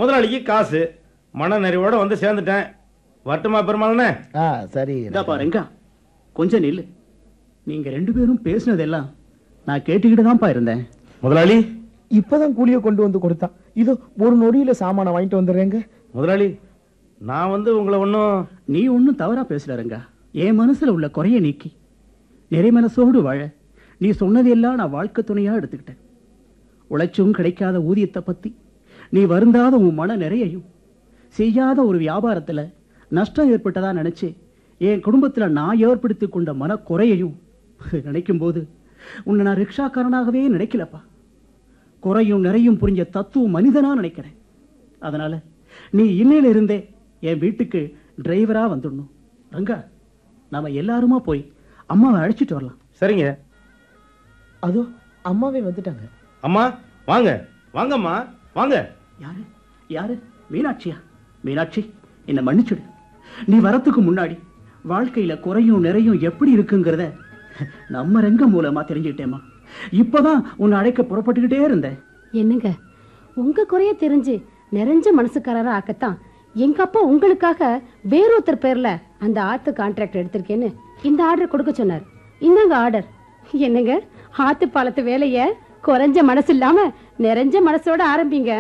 முதலாளிக்கு காசு மன நிறைவோட வந்து சேர்ந்துட்டேன் வரட்டுமா பெருமாள்னே ஆ சரி இதா பாருங்க கொஞ்சம் நில்லு நீங்க ரெண்டு பேரும் பேசுனதெல்லாம் நான் கேட்டுக்கிட்டு தான்ப்பா இருந்தேன் முதலாளி இப்பதான் கூலிய கொண்டு வந்து கொடுத்தான் இது ஒரு நொடியில சாமானை வாங்கிட்டு வந்துடுறேங்க முதலாளி நான் வந்து உங்களை ஒன்றும் நீ ஒன்றும் தவறா பேசலருங்க என் மனசுல உள்ள குறைய நீக்கி நிறை மனசோடு வாழ நீ சொன்னதையெல்லாம் நான் வாழ்க்கை துணையா எடுத்துக்கிட்டேன் உழைச்சும் கிடைக்காத ஊதியத்தை பத்தி நீ வருந்தாத உன் மன நிறையையும் செய்யாத ஒரு வியாபாரத்துல நஷ்டம் ஏற்பட்டதா நினைச்சு என் குடும்பத்துல நான் ஏற்படுத்தி கொண்ட மன குறையையும் நினைக்கும் போது உன்னை நான் ரிக்ஷாக்காரனாகவே நினைக்கலப்பா குறையும் நிறையும் புரிஞ்ச தத்துவம் மனிதனா நினைக்கிறேன் அதனால நீ இன்னையில இருந்தே என் வீட்டுக்கு டிரைவரா வந்துடணும் ரங்கா நாம எல்லாருமா போய் அம்மாவை அழைச்சிட்டு வரலாம் சரிங்க அதோ அம்மாவே வந்துட்டாங்க அம்மா வாங்க வாங்கம்மா வாங்க யாரு யாரு மீனாட்சியா மீனாட்சி என்னை மன்னிச்சுடு நீ வரத்துக்கு முன்னாடி வாழ்க்கையில குறையும் நிறையும் எப்படி இருக்குங்கிறத நம்ம ரங்கம் மூலமா தெரிஞ்சுக்கிட்டேம்மா இப்பதான் உன்னை அழைக்க புறப்பட்டுக்கிட்டே இருந்தேன் என்னங்க உங்க குறைய தெரிஞ்சு நிறைஞ்ச மனசுக்காரரா ஆக்கத்தான் எங்க அப்பா உங்களுக்காக வேறொருத்தர் பேர்ல அந்த ஆத்து கான்ட்ராக்ட் எடுத்திருக்கேன்னு இந்த ஆர்டர் கொடுக்க சொன்னார் இந்தாங்க ஆர்டர் என்னங்க ஆத்து பாலத்து வேலைய குறைஞ்ச மனசு இல்லாம நிறைஞ்ச மனசோட ஆரம்பிங்க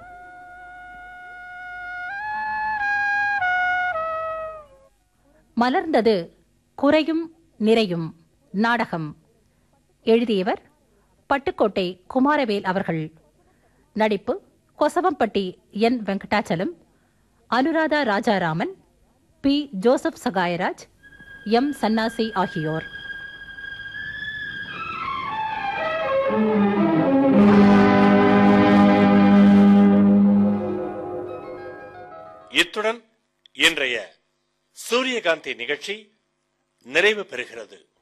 மலர்ந்தது குறையும் நிறையும் நாடகம் எழுதியவர் பட்டுக்கோட்டை குமாரவேல் அவர்கள் நடிப்பு Kosavampatti N Venkatachalam Anuradha Rajaraman P Joseph Sahayaraj M Sannasi ஆகியோர் இத்துடன் இன்றைய சூரியகாந்தி நிகழ்ச்சி நிறைவு பெறுகிறது